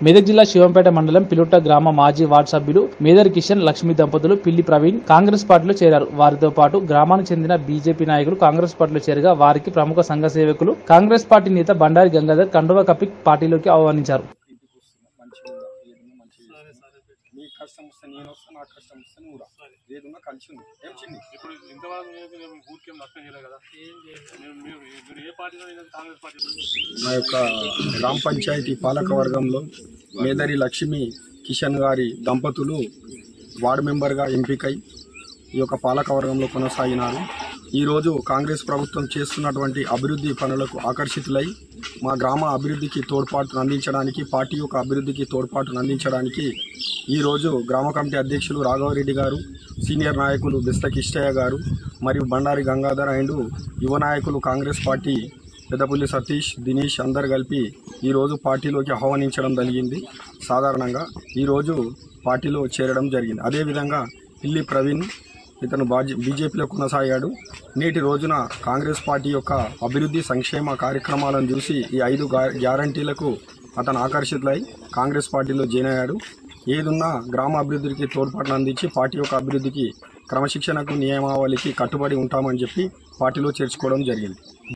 మెదక్ జిల్లా శివంపేట మండలం పిలుట గ్రామ మాజీ వార్డు సభ్యులు మేదర్ కిషన్ లక్ష్మీ దంపతులు పిల్లి ప్రవీణ్ కాంగ్రెస్ పార్టీలో చేరారు వారితో పాటు గ్రామానికి చెందిన బీజేపీ నాయకులు కాంగ్రెస్ పార్టీలో చేరగా వారికి ప్రముఖ సంఘ సేవకులు కాంగ్రెస్ పార్టీ నేత బండారి గంగాధర్ కండువా కప్పి పార్టీలోకి ఆహ్వానించారు మంచిగా ఉందా ఏదున్నా మంచిగా నీ కష్టం వస్తే నేను వస్తా నా కష్టం వస్తే నువ్వు రా ఏదున్నా కలిసి ఉంది ఏం చిన్ని ఇప్పుడు ఇంతవరకు నేను నేను ఊరికేం నష్టం చేయలేదు కదా మేము మీరు మీరు ఏ పార్టీలో అయినా కాంగ్రెస్ పార్టీ మా యొక్క గ్రామ పంచాయతీ పాలక వర్గంలో మేదరి లక్ష్మి కిషన్ గారి దంపతులు వార్డు మెంబర్గా ఎంపికై ఈ యొక్క పాలక వర్గంలో కొనసాగినారు ఈరోజు కాంగ్రెస్ ప్రభుత్వం చేస్తున్నటువంటి అభివృద్ధి పనులకు ఆకర్షితులై మా గ్రామ అభివృద్ధికి తోడ్పాటును అందించడానికి పార్టీ యొక్క అభివృద్ధికి తోడ్పాటును అందించడానికి ఈరోజు గ్రామ కమిటీ అధ్యక్షులు రాఘవరెడ్డి గారు సీనియర్ నాయకులు బిస్త కిష్టయ్య గారు మరియు బండారి గంగాధర్ అండ్ యువ నాయకులు కాంగ్రెస్ పార్టీ పెద్దపల్లి సతీష్ దినేష్ అందరు కలిపి ఈరోజు పార్టీలోకి ఆహ్వానించడం జరిగింది సాధారణంగా ఈరోజు పార్టీలో చేరడం జరిగింది అదేవిధంగా పిల్లి ప్రవీణ్ ఇతను బాజీ బీజేపీలో కొనసాగాడు నేటి రోజున కాంగ్రెస్ పార్టీ యొక్క అభివృద్ధి సంక్షేమ కార్యక్రమాలను చూసి ఈ ఐదు గా- గ్యారంటీలకు అతను ఆకర్షితులై కాంగ్రెస్ పార్టీలో జాయిన్ అయ్యాడు ఏదున్నా గ్రామ అభివృద్ధికి తోడ్పాటును అందించి పార్టీ యొక్క అభివృద్ధికి క్రమశిక్షణకు నియమావళికి కట్టుబడి ఉంటామని చెప్పి పార్టీలో చేర్చుకోవడం జరిగింది